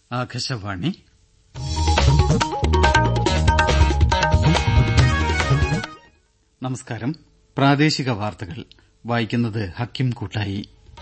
ആകാശവാണി നമസ്കാരം പ്രാദേശിക വാർത്തകൾ വായിക്കുന്നത് ഹക്കിം കൂട്ടായി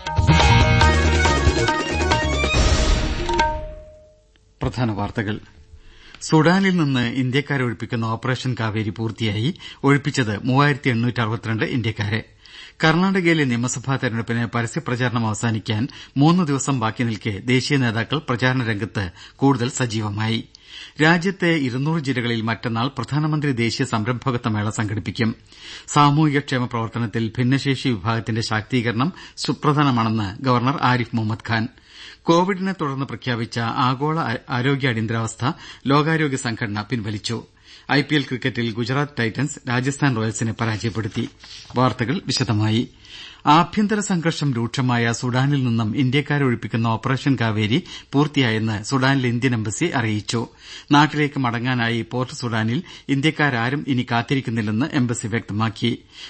പ്രധാന വാർത്തകൾ സുഡാനിൽ നിന്ന് ഇന്ത്യക്കാരെ ഒഴിപ്പിക്കുന്ന ഓപ്പറേഷൻ കാവേരി പൂർത്തിയായി ഒഴിപ്പിച്ചത് ഇന്ത്യക്കാരെ കർണാടകയിലെ നിയമസഭാ തെരഞ്ഞെടുപ്പിന് പരസ്യപ്രചാരണം അവസാനിക്കാൻ മൂന്ന് ദിവസം ബാക്കി നിൽക്കെ ദേശീയ നേതാക്കൾ പ്രചാരണ രംഗത്ത് കൂടുതൽ സജീവമായി രാജ്യത്തെ ഇരുന്നൂറ് ജില്ലകളിൽ മറ്റന്നാൾ പ്രധാനമന്ത്രി ദേശീയ സംരംഭകത്വ മേള സംഘടിപ്പിക്കും സാമൂഹികക്ഷേമ പ്രവർത്തനത്തിൽ ഭിന്നശേഷി വിഭാഗത്തിന്റെ ശാക്തീകരണം സുപ്രധാനമാണെന്ന് ഗവർണർ ആരിഫ് മുഹമ്മദ് ഖാൻ കോവിഡിനെ തുടർന്ന് പ്രഖ്യാപിച്ച ആഗോള ആരോഗ്യ അടിയന്തരാവസ്ഥ ലോകാരോഗ്യ സംഘടന പിൻവലിച്ചു ഐപിഎൽ ക്രിക്കറ്റിൽ ഗുജറാത്ത് ടൈറ്റൻസ് രാജസ്ഥാൻ റോയൽസിനെ പരാജയപ്പെടുത്തി വാർത്തകൾ വിശദമായി ആഭ്യന്തര സംഘർഷം രൂക്ഷമായ സുഡാനിൽ നിന്നും ഇന്ത്യക്കാരെ ഒഴിപ്പിക്കുന്ന ഓപ്പറേഷൻ കാവേരി പൂർത്തിയായെന്ന് സുഡാനിലെ ഇന്ത്യൻ എംബസി അറിയിച്ചു നാട്ടിലേക്ക് മടങ്ങാനായി പോർട്ട് സുഡാനിൽ ഇന്ത്യക്കാരാരും ഇനി കാത്തിരിക്കുന്നില്ലെന്ന് എംബസി വ്യക്തമാക്കി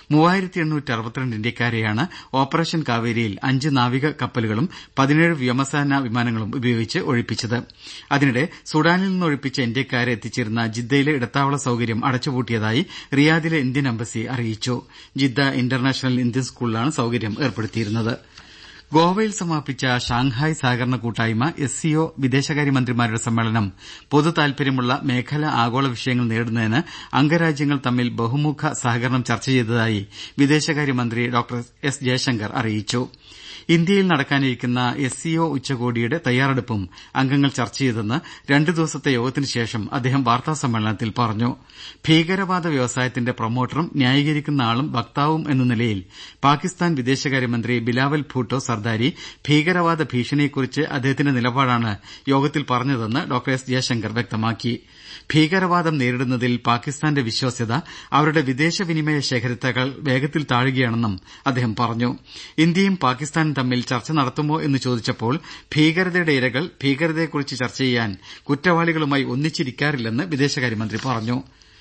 ഇന്ത്യക്കാരെയാണ് ഓപ്പറേഷൻ കാവേരിയിൽ അഞ്ച് നാവിക കപ്പലുകളും പതിനേഴ് വ്യോമസേനാ വിമാനങ്ങളും ഉപയോഗിച്ച് ഒഴിപ്പിച്ചത് അതിനിടെ സുഡാനിൽ നിന്ന് ഒഴിപ്പിച്ച ഇന്ത്യക്കാരെ എത്തിച്ചിരുന്ന ജിദ്ദയിലെ ഇടത്താവള സൌകര്യം അടച്ചുപൂട്ടിയതായി റിയാദിലെ ഇന്ത്യൻ എംബസി അറിയിച്ചു ജിദ്ദ ഇന്റർനാഷണൽ ഇന്ത്യൻ സ്കൂളിലാണ് സൌകര്യം ഏർപ്പെടുത്തിയിരുന്നത് ഗോവയിൽ സമാപിച്ച ഷാങ്ഹായ് സഹകരണ കൂട്ടായ്മ എസ് സിഒ വിദേശകാര്യമന്ത്രിമാരുടെ സമ്മേളനം പൊതുതാൽപര്യമുള്ള മേഖലാ ആഗോള വിഷയങ്ങൾ നേരിടുന്നതിന് അംഗരാജ്യങ്ങൾ തമ്മിൽ ബഹുമുഖ സഹകരണം ചർച്ച ചെയ്തതായി വിദേശകാര്യമന്ത്രി ഡോക്ടർ എസ് ജയശങ്കർ അറിയിച്ചു ഇന്ത്യയിൽ നടക്കാനിരിക്കുന്ന എസ് സിഒ ഉച്ചകോടിയുടെ തയ്യാറെടുപ്പും അംഗങ്ങൾ ചർച്ച ചെയ്തെന്ന് രണ്ടു ദിവസത്തെ യോഗത്തിനുശേഷം അദ്ദേഹം വാർത്താസമ്മേളനത്തിൽ പറഞ്ഞു ഭീകരവാദ വ്യവസായത്തിന്റെ പ്രൊമോട്ടറും ന്യായീകരിക്കുന്ന ആളും വക്താവും എന്ന നിലയിൽ പാകിസ്ഥാൻ വിദേശകാര്യമന്ത്രി ബിലാവൽ ഭൂട്ടോ സർദാരി ഭീകരവാദ ഭീഷണിയെക്കുറിച്ച് അദ്ദേഹത്തിന്റെ നിലപാടാണ് യോഗത്തിൽ പറഞ്ഞതെന്ന് ഡോക്ടർ എസ് ജയശങ്കർ വ്യക്തമാക്കി ഭീകരവാദം നേരിടുന്നതിൽ പാകിസ്ഥാന്റെ വിശ്വാസ്യത അവരുടെ വിദേശ വിനിമയ ശേഖരത്തേക്കാൾ വേഗത്തിൽ താഴുകയാണെന്നും അദ്ദേഹം പറഞ്ഞു ഇന്ത്യയും പാകിസ്ഥാനും തമ്മിൽ ചർച്ച നടത്തുമോ എന്ന് ചോദിച്ചപ്പോൾ ഭീകരതയുടെ ഇരകൾ ഭീകരതയെക്കുറിച്ച് ചർച്ച ചെയ്യാൻ കുറ്റവാളികളുമായി ഒന്നിച്ചിരിക്കാറില്ലെന്ന് വിദേശകാര്യമന്ത്രി പറഞ്ഞു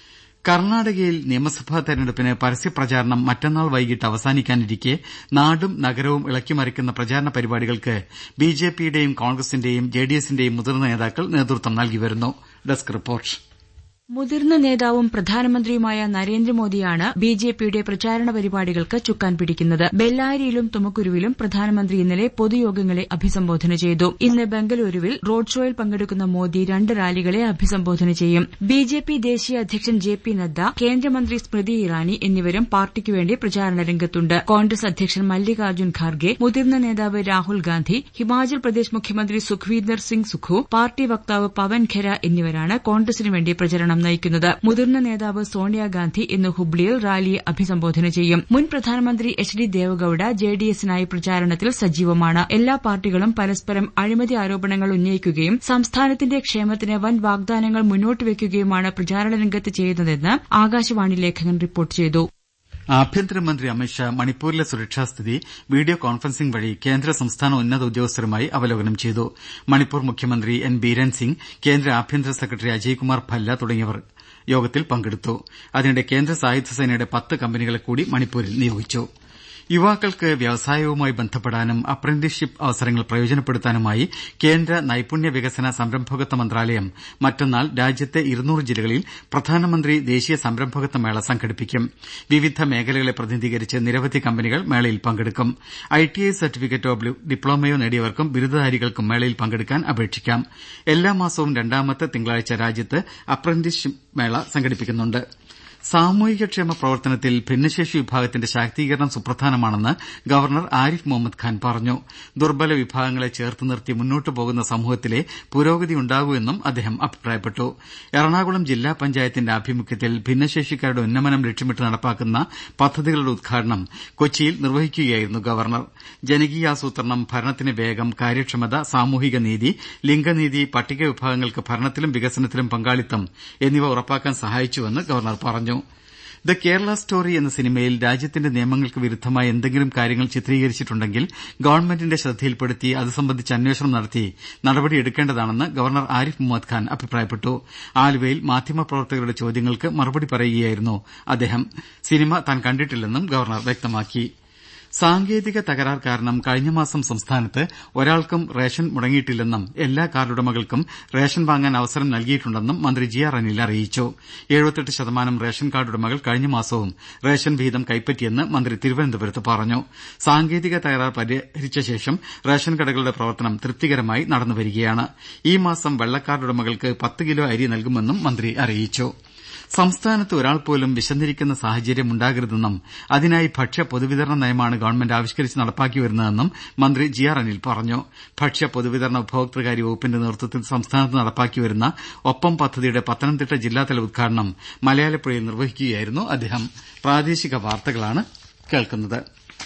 കർണാടകയിൽ നിയമസഭാ തെരഞ്ഞെടുപ്പിന് പരസ്യപ്രചാരണം മറ്റന്നാൾ വൈകിട്ട് അവസാനിക്കാനിരിക്കെ നാടും നഗരവും ഇളക്കിമറിക്കുന്ന പ്രചാരണ പരിപാടികൾക്ക് ബിജെപിയുടെയും കോൺഗ്രസിന്റെയും ജെഡിഎസിന്റെയും മുതിർന്ന നേതാക്കൾ നേതൃത്വം നൽകിവരുന്നു ഡെസ്ക് റിപ്പോർട്ട് മുതിർന്ന നേതാവും പ്രധാനമന്ത്രിയുമായ നരേന്ദ്രമോദിയാണ് ബിജെപിയുടെ പ്രചാരണ പരിപാടികൾക്ക് ചുക്കാൻ പിടിക്കുന്നത് ബെല്ലാരിയിലും തുമക്കുരുവിലും പ്രധാനമന്ത്രി ഇന്നലെ പൊതുയോഗങ്ങളെ അഭിസംബോധന ചെയ്തു ഇന്ന് ബംഗലൂരുവിൽ റോഡ് ഷോയിൽ പങ്കെടുക്കുന്ന മോദി രണ്ട് റാലികളെ അഭിസംബോധന ചെയ്യും ബിജെപി ദേശീയ അധ്യക്ഷൻ ജെ പി നദ്ദ കേന്ദ്രമന്ത്രി സ്മൃതി ഇറാനി എന്നിവരും പാർട്ടിക്കുവേണ്ടി പ്രചാരണ രംഗത്തുണ്ട് കോൺഗ്രസ് അധ്യക്ഷൻ മല്ലികാർജ്ജുൻ ഖാർഗെ മുതിർന്ന നേതാവ് രാഹുൽ ഗാന്ധി ഹിമാചൽ പ്രദേശ് മുഖ്യമന്ത്രി സുഖ്വീന്ദർ സിംഗ് സുഖു പാർട്ടി വക്താവ് പവൻ ഖെര എന്നിവരാണ് കോൺഗ്രസിനുവേണ്ടി പ്രചരണം നയിക്കുന്നത് മുതിർന്ന നേതാവ് സോണിയാഗാന്ധി ഇന്ന് ഹുബ്ലിയിൽ റാലിയെ അഭിസംബോധന ചെയ്യും മുൻ പ്രധാനമന്ത്രി എച്ച് ഡി ദേവഗൌഡ ജെഡിഎസിനായി പ്രചാരണത്തിൽ സജീവമാണ് എല്ലാ പാർട്ടികളും പരസ്പരം അഴിമതി ആരോപണങ്ങൾ ഉന്നയിക്കുകയും സംസ്ഥാനത്തിന്റെ ക്ഷേമത്തിന് വൻ വാഗ്ദാനങ്ങൾ മുന്നോട്ടുവയ്ക്കുകയുമാണ് പ്രചാരണ രംഗത്ത് ചെയ്യുന്നതെന്ന് ആകാശവാണി ലേഖകൻ റിപ്പോർട്ട് ചെയ്തു ആഭ്യന്തരമന്ത്രി അമിത്ഷാ മണിപ്പൂരിലെ സുരക്ഷാസ്ഥിതി വീഡിയോ കോൺഫറൻസിംഗ് വഴി കേന്ദ്ര സംസ്ഥാന ഉന്നത ഉദ്യോഗസ്ഥരുമായി അവലോകനം ചെയ്തു മണിപ്പൂർ മുഖ്യമന്ത്രി എൻ ബീരൻ സിംഗ് കേന്ദ്ര ആഭ്യന്തര സെക്രട്ടറി അജയ്കുമാർ ഭല്ല തുടങ്ങിയവർ യോഗത്തിൽ പങ്കെടുത്തു അതിനിടെ കേന്ദ്ര സായുധ സേനയുടെ പത്ത് കമ്പനികളെ കൂടി മണിപ്പൂരിൽ നിയോഗിച്ചു യുവാക്കൾക്ക് വ്യവസായവുമായി ബന്ധപ്പെടാനും അപ്രന്റീസ്ഷിപ്പ് അവസരങ്ങൾ പ്രയോജനപ്പെടുത്താനുമായി കേന്ദ്ര നൈപുണ്യ വികസന സംരംഭകത്വ മന്ത്രാലയം മറ്റന്നാൾ രാജ്യത്തെ ഇരുന്നൂറ് ജില്ലകളിൽ പ്രധാനമന്ത്രി ദേശീയ സംരംഭകത്വ മേള സംഘടിപ്പിക്കും വിവിധ മേഖലകളെ പ്രതിനിധീകരിച്ച് നിരവധി കമ്പനികൾ മേളയിൽ പങ്കെടുക്കും ഐടിഐ സർട്ടിഫിക്കറ്റോ ഡിപ്ലോമയോ നേടിയവർക്കും ബിരുദധാരികൾക്കും മേളയിൽ പങ്കെടുക്കാൻ അപേക്ഷിക്കാം എല്ലാ മാസവും രണ്ടാമത്തെ തിങ്കളാഴ്ച രാജ്യത്ത് അപ്രന്റീസ്ഷിപ്പ് മേള സംഘടിപ്പിക്കുന്നുണ്ട് സാമൂഹികക്ഷേമ പ്രവർത്തനത്തിൽ ഭിന്നശേഷി വിഭാഗത്തിന്റെ ശാക്തീകരണം സുപ്രധാനമാണെന്ന് ഗവർണർ ആരിഫ് മുഹമ്മദ് ഖാൻ പറഞ്ഞു ദുർബല വിഭാഗങ്ങളെ ചേർത്ത് നിർത്തി മുന്നോട്ടു പോകുന്ന സമൂഹത്തിലെ പുരോഗതി ഉണ്ടാകൂ എന്നും അദ്ദേഹം അഭിപ്രായപ്പെട്ടു എറണാകുളം ജില്ലാ പഞ്ചായത്തിന്റെ ആഭിമുഖ്യത്തിൽ ഭിന്നശേഷിക്കാരുടെ ഉന്നമനം ലക്ഷ്യമിട്ട് നടപ്പാക്കുന്ന പദ്ധതികളുടെ ഉദ്ഘാടനം കൊച്ചിയിൽ നിർവഹിക്കുകയായിരുന്നു ഗവർണർ ജനകീയാസൂത്രണം ഭരണത്തിന് വേഗം കാര്യക്ഷമത സാമൂഹിക നീതി ലിംഗനീതി പട്ടിക വിഭാഗങ്ങൾക്ക് ഭരണത്തിലും വികസനത്തിലും പങ്കാളിത്തം എന്നിവ ഉറപ്പാക്കാൻ സഹായിച്ചുവെന്ന് ഗവർണർ പറഞ്ഞു ദ കേരള സ്റ്റോറി എന്ന സിനിമയിൽ രാജ്യത്തിന്റെ നിയമങ്ങൾക്ക് വിരുദ്ധമായ എന്തെങ്കിലും കാര്യങ്ങൾ ചിത്രീകരിച്ചിട്ടുണ്ടെങ്കിൽ ഗവൺമെന്റിന്റെ ശ്രദ്ധയിൽപ്പെടുത്തി അത് സംബന്ധിച്ച് അന്വേഷണം നടത്തി നടപടിയെടുക്കേണ്ടതാണെന്ന് ഗവർണർ ആരിഫ് മുഹമ്മദ് ഖാൻ അഭിപ്രായപ്പെട്ടു ആലുവയിൽ മാധ്യമപ്രവർത്തകരുടെ ചോദ്യങ്ങൾക്ക് മറുപടി പറയുകയായിരുന്നു അദ്ദേഹം സിനിമ താൻ കണ്ടിട്ടില്ലെന്നും ഗവർണർ വ്യക്തമാക്കി സാങ്കേതിക തകരാർ കാരണം കഴിഞ്ഞ മാസം സംസ്ഥാനത്ത് ഒരാൾക്കും റേഷൻ മുടങ്ങിയിട്ടില്ലെന്നും എല്ലാ കാർഡുടമകൾക്കും റേഷൻ വാങ്ങാൻ അവസരം നൽകിയിട്ടുണ്ടെന്നും മന്ത്രി ജി ആർ അനിൽ അറിയിച്ചു എഴുപത്തെട്ട് ശതമാനം റേഷൻ കാർഡുടമകൾ കഴിഞ്ഞ മാസവും റേഷൻ വിഹിതം കൈപ്പറ്റിയെന്ന് മന്ത്രി തിരുവനന്തപുരത്ത് പറഞ്ഞു സാങ്കേതിക തകരാർ പരിഹരിച്ച ശേഷം റേഷൻ കടകളുടെ പ്രവർത്തനം തൃപ്തികരമായി നടന്നുവരികയാണ് ഈ മാസം വെള്ളക്കാർഡുടമകൾക്ക് പത്ത് കിലോ അരി നൽകുമെന്നും മന്ത്രി അറിയിച്ചു സംസ്ഥാനത്ത് ഒരാൾ പോലും വിശന്നിരിക്കുന്ന സാഹചര്യം ഉണ്ടാകരുതെന്നും അതിനായി ഭക്ഷ്യ പൊതുവിതരണ നയമാണ് ഗവൺമെന്റ് ആവിഷ്കരിച്ച് നടപ്പാക്കി വരുന്നതെന്നും മന്ത്രി ജി ആർ അനിൽ പറഞ്ഞു ഭക്ഷ്യ പൊതുവിതരണ ഉപഭോക്തൃകാര്യ വകുപ്പിന്റെ നേതൃത്വത്തിൽ സംസ്ഥാനത്ത് നടപ്പാക്കി വരുന്ന ഒപ്പം പദ്ധതിയുടെ പത്തനംതിട്ട ജില്ലാതല ഉദ്ഘാടനം മലയാലപ്പുഴയിൽ നിർവഹിക്കുകയായിരുന്നു അദ്ദേഹം പ്രാദേശിക വാർത്തകളാണ് കേൾക്കുന്നത്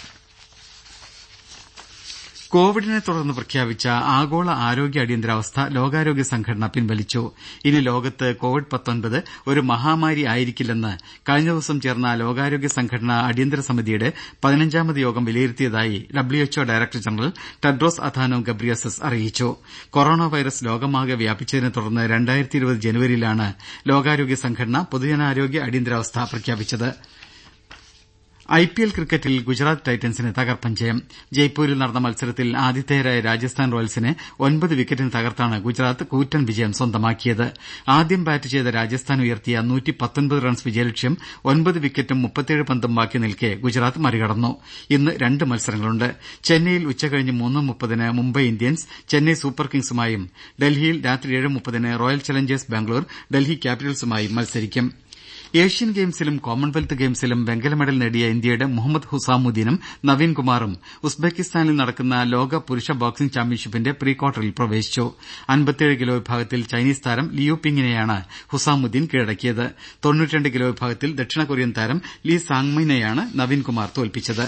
കോവിഡിനെ തുടർന്ന് പ്രഖ്യാപിച്ച ആഗോള ആരോഗ്യ അടിയന്തരാവസ്ഥ ലോകാരോഗ്യ സംഘടന പിൻവലിച്ചു ഇനി ലോകത്ത് കോവിഡ് ഒരു മഹാമാരി ആയിരിക്കില്ലെന്ന് കഴിഞ്ഞ ദിവസം ചേർന്ന ലോകാരോഗ്യ സംഘടന അടിയന്തര സമിതിയുടെ പതിനഞ്ചാമത് യോഗം വിലയിരുത്തിയതായി WHO director general Tedros Adhanom Ghebreyesus അറിയിച്ചു കൊറോണ വൈറസ് ലോകമാകെ വ്യാപിച്ചതിനെ തുടർന്ന് ജനുവരിയിലാണ് ലോകാരോഗ്യ സംഘടന പൊതുജനാരോഗ്യ അടിയന്തരാവസ്ഥ പ്രഖ്യാപിച്ചത് ഐപിഎൽ ക്രിക്കറ്റിൽ ഗുജറാത്ത് ടൈറ്റൻസിന് തകർപ്പൻ ജയം ജയ്പൂരിൽ നടന്ന മത്സരത്തിൽ ആതിഥേയരായ രാജസ്ഥാൻ റോയൽസിനെ ഒൻപത് വിക്കറ്റിന് തകർത്താണ് ഗുജറാത്ത് കൂറ്റൻ വിജയം സ്വന്തമാക്കിയത് ആദ്യം ബാറ്റ് ചെയ്ത രാജസ്ഥാൻ ഉയർത്തിയ റൺസ് വിജയലക്ഷ്യം ഒൻപത് വിക്കറ്റും മുപ്പത്തിയേഴ് പന്തും ബാക്കി നിൽക്കെ ഗുജറാത്ത് മറികടന്നു ഇന്ന് രണ്ട് മത്സരങ്ങളുണ്ട് ചെന്നൈയിൽ ഉച്ചകഴിഞ്ഞ് മൂന്ന് മുപ്പതിന് മുംബൈ ഇന്ത്യൻസ് ചെന്നൈ സൂപ്പർ കിങ്സുമായും ഡൽഹിയിൽ രാത്രി ഏഴ് മുപ്പതിന് റോയൽ ചലഞ്ചേഴ്സ് ബാംഗ്ലൂർ ഡൽഹി ക്യാപിറ്റൽസുമായും മത്സരിക്കും ഏഷ്യൻ ഗെയിംസിലും കോമൺവെൽത്ത് ഗെയിംസിലും വെങ്കല മെഡൽ നേടിയ ഇന്ത്യയുടെ മുഹമ്മദ് ഹുസാമുദ്ദീനും നവീൻ കുമാറും ഉസ്ബെക്കിസ്ഥാനിൽ നടക്കുന്ന ലോക പുരുഷ ബോക്സിംഗ് ചാമ്പ്യൻഷിപ്പിന്റെ പ്രീ ക്വാർട്ടറിൽ പ്രവേശിച്ചു കിലോ വിഭാഗത്തിൽ ചൈനീസ് താരം ലിയു പിങ്ങിനെയാണ് ഹുസാമുദ്ദീൻ കീഴടക്കിയത് കിലോ വിഭാഗത്തിൽ ദക്ഷിണ കൊറിയൻ താരം ലീ സാങ്മിനെയാണ് നവീൻ കുമാർ തോൽപ്പിച്ചത്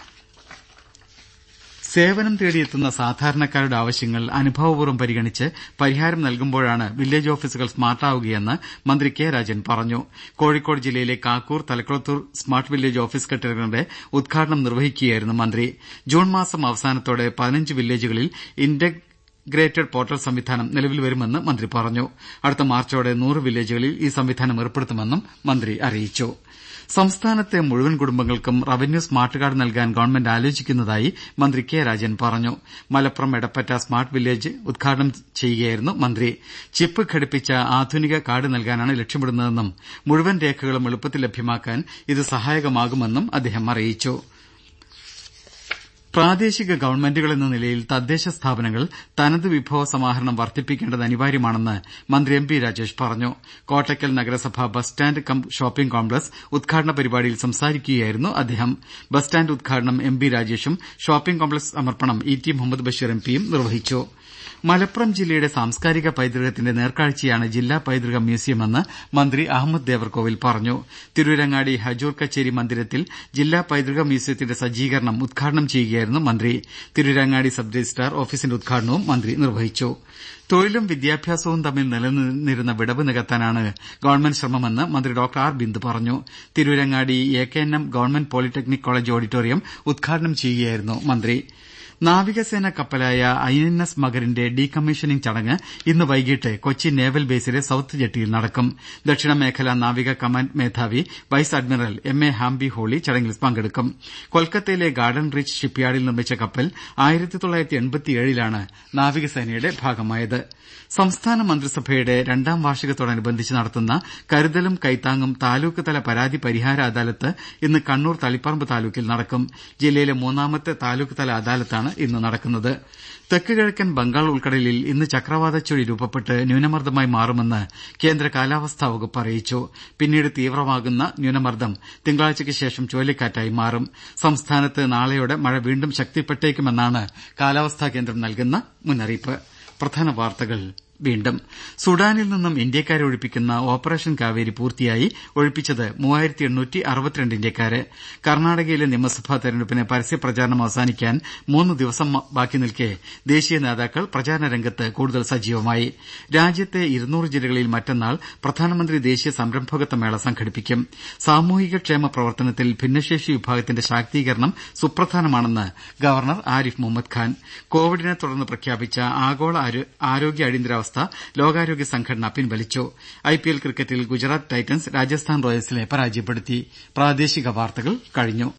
സേവനം തേടിയെത്തുന്ന സാധാരണക്കാരുടെ ആവശ്യങ്ങൾ അനുഭാവപൂർവ്വം പരിഗണിച്ച് പരിഹാരം നൽകുമ്പോഴാണ് വില്ലേജ് ഓഫീസുകൾ സ്മാർട്ടാവുകയെന്ന് മന്ത്രി കെ രാജൻ പറഞ്ഞു കോഴിക്കോട് ജില്ലയിലെ Kakkur Thalakkulathur smart village office കെട്ടിടങ്ങളുടെ ഉദ്ഘാടനം നിർവഹിക്കുകയായിരുന്നു മന്ത്രി ജൂൺ മാസം അവസാനത്തോടെ പതിനഞ്ച് വില്ലേജുകളിൽ ഇന്റഗ്രേറ്റഡ് പോർട്ടൽ സംവിധാനം നിലവിൽ വരുമെന്ന് മന്ത്രി പറഞ്ഞു അടുത്ത മാർച്ചോടെ നൂറ് വില്ലേജുകളിൽ ഈ സംവിധാനം ഏർപ്പെടുത്തുമെന്നും മന്ത്രി അറിയിച്ചു സംസ്ഥാനത്തെ മുഴുവൻ കുടുംബങ്ങൾക്കും റവന്യൂ സ്മാർട്ട് കാർഡ് നൽകാൻ ഗവൺമെന്റ് ആലോചിക്കുന്നതായി മന്ത്രി കെ രാജൻ പറഞ്ഞു മലപ്പുറം എടപ്പറ്റ സ്മാർട്ട് വില്ലേജ് ഉദ്ഘാടനം ചെയ്യുകയായിരുന്നു മന്ത്രി ചിപ്പ് ഘടിപ്പിച്ച ആധുനിക കാർഡ് നൽകാനാണ് ലക്ഷ്യമിടുന്നതെന്നും മുഴുവൻ രേഖകളും എളുപ്പത്തിൽ ലഭ്യമാക്കാൻ ഇത് സഹായകമാകുമെന്നും അദ്ദേഹം അറിയിച്ചു പ്രാദേശിക ഗവൺമെന്റുകളെന്ന നിലയിൽ തദ്ദേശ സ്ഥാപനങ്ങൾ തനത് വിഭവ സമാഹരണം വർദ്ധിപ്പിക്കേണ്ടത് അനിവാര്യമാണെന്ന് മന്ത്രി എം പി രാജേഷ് പറഞ്ഞു കോട്ടയ്ക്കൽ നഗരസഭ bus stand cum shopping complex ഉദ്ഘാടന പരിപാടിയിൽ സംസാരിക്കുകയായിരുന്നു അദ്ദേഹം ബസ് സ്റ്റാന്റ് ഉദ്ഘാടനം എം പി രാജേഷും ഷോപ്പിംഗ് കോംപ്ലക്സ് സമർപ്പണം E T Muhammad Basheer M പിയും നിർവഹിച്ചു മലപ്പുറം ജില്ലയുടെ സാംസ്കാരിക പൈതൃകത്തിന്റെ നേർക്കാഴ്ചയാണ് ജില്ലാ പൈതൃക മ്യൂസിയമെന്ന് മന്ത്രി അഹമ്മദ് ദേവർകോവിൽ പറഞ്ഞു തിരൂരങ്ങാടി ഹജൂർ കച്ചേരി മന്ദിരത്തിൽ ജില്ലാ പൈതൃക മ്യൂസിയത്തിന്റെ സജ്ജീകരണം ഉദ്ഘാടനം ചെയ്യുകയായിരുന്നു മന്ത്രി തിരൂരങ്ങാടി സബ് രജിസ്ട്രാർ ഓഫീസിന്റെ ഉദ്ഘാടനവും മന്ത്രി നിർവഹിച്ചു തൊഴിലും വിദ്യാഭ്യാസവും തമ്മിൽ നിലനിന്നിരുന്ന വിടവ് നികത്താനാണ് ഗവൺമെന്റ് ശ്രമമെന്ന് മന്ത്രി ഡോക്ടർ ആർ ബിന്ദു പറഞ്ഞു Tirurangadi A K N M government polytechnic college auditorium ഉദ്ഘാടനം ചെയ്യുകയായിരുന്നു മന്ത്രി നാവികസേന കപ്പലായ ഐ എൻ എസ് മഗരിന്റെ ഡീകമ്മീഷനിംഗ് ചടങ്ങ് ഇന്ന് വൈകിട്ട് കൊച്ചി നേവൽ ബേസിലെ സൌത്ത് ജെട്ടിയിൽ നടക്കും ദക്ഷിണ മേഖലാ നാവിക കമാൻഡ് മേധാവി vice admiral M A Hampiholi ചടങ്ങിൽ പങ്കെടുക്കും കൊൽക്കത്തയിലെ ഗാർഡൻ റീച്ച് ഷിപ്പ്യാർഡിൽ നിർമ്മിച്ച കപ്പൽ ലാണ് നാവികസേനയുടെ ഭാഗമായത് സംസ്ഥാന മന്ത്രിസഭയുടെ രണ്ടാം വാർഷികത്തോടനുബന്ധിച്ച് നടത്തുന്ന കരുതലും കൈത്താങ്ങും താലൂക്ക് തല പരാതി പരിഹാര അദാലത്ത് ഇന്ന് കണ്ണൂർ തളിപ്പറമ്പ് താലൂക്കിൽ നടക്കും ജില്ലയിലെ മൂന്നാമത്തെ താലൂക്ക് തല അദാലത്താണ് ഇന്ന് നടക്കുന്നത് തെക്ക് കിഴക്കൻ ബംഗാൾ ഉൾക്കടലിൽ ഇന്ന് ചക്രവാത ചുഴി രൂപപ്പെട്ട് ന്യൂനമർദ്ദമായി മാറുമെന്ന് കേന്ദ്ര കാലാവസ്ഥാ വകുപ്പ് അറിയിച്ചു പിന്നീട് തീവ്രമാകുന്ന ന്യൂനമർദ്ദം തിങ്കളാഴ്ചയ്ക്ക് ശേഷം ചുഴലിക്കാറ്റായി മാറും സംസ്ഥാനത്ത് നാളെയോടെ മഴ വീണ്ടും ശക്തിപ്പെട്ടേക്കുമെന്നാണ് കാലാവസ്ഥാ കേന്ദ്രം നൽകുന്ന മുന്നറിയിപ്പ് പ്രധാന വാർത്തകൾ വീണ്ടും സുഡാനിൽ നിന്നും ഇന്ത്യക്കാരെ ഒഴിപ്പിക്കുന്ന ഓപ്പറേഷൻ കാവേരി പൂർത്തിയായി ഒഴിപ്പിച്ചത് മൂവായിരത്തി എണ്ണൂറ്റി അറുപത്തിരണ്ട് ഇന്ത്യക്കാരെ കർണാടകയിലെ നിയമസഭാ തെരഞ്ഞെടുപ്പിന് പരസ്യപ്രചാരണം അവസാനിക്കാൻ മൂന്ന് ദിവസം ബാക്കി നിൽക്കെ ദേശീയ നേതാക്കൾ പ്രചാരണ രംഗത്ത് കൂടുതൽ സജീവമായി രാജ്യത്തെ ഇരുന്നൂറ് ജില്ലകളിൽ മറ്റന്നാൾ പ്രധാനമന്ത്രി ദേശീയ സംരംഭകത്വ മേള സംഘടിപ്പിക്കും സാമൂഹിക ക്ഷേമ പ്രവർത്തനത്തിൽ ഭിന്നശേഷി വിഭാഗത്തിന്റെ ശാക്തീകരണം സുപ്രധാനമാണെന്ന് ഗവർണർ ആരിഫ് മുഹമ്മദ് ഖാൻ കോവിഡിനെ തുടർന്ന് പ്രഖ്യാപിച്ച ആഗോള ആരോഗ്യ അടിയന്തരാവസ്ഥ ലോകാരോഗ്യ സംഘടന പിൻവലിച്ചു ഐപിഎൽ ക്രിക്കറ്റിൽ ഗുജറാത്ത് ടൈറ്റൻസ് രാജസ്ഥാൻ റോയൽസിനെ പരാജയപ്പെടുത്തി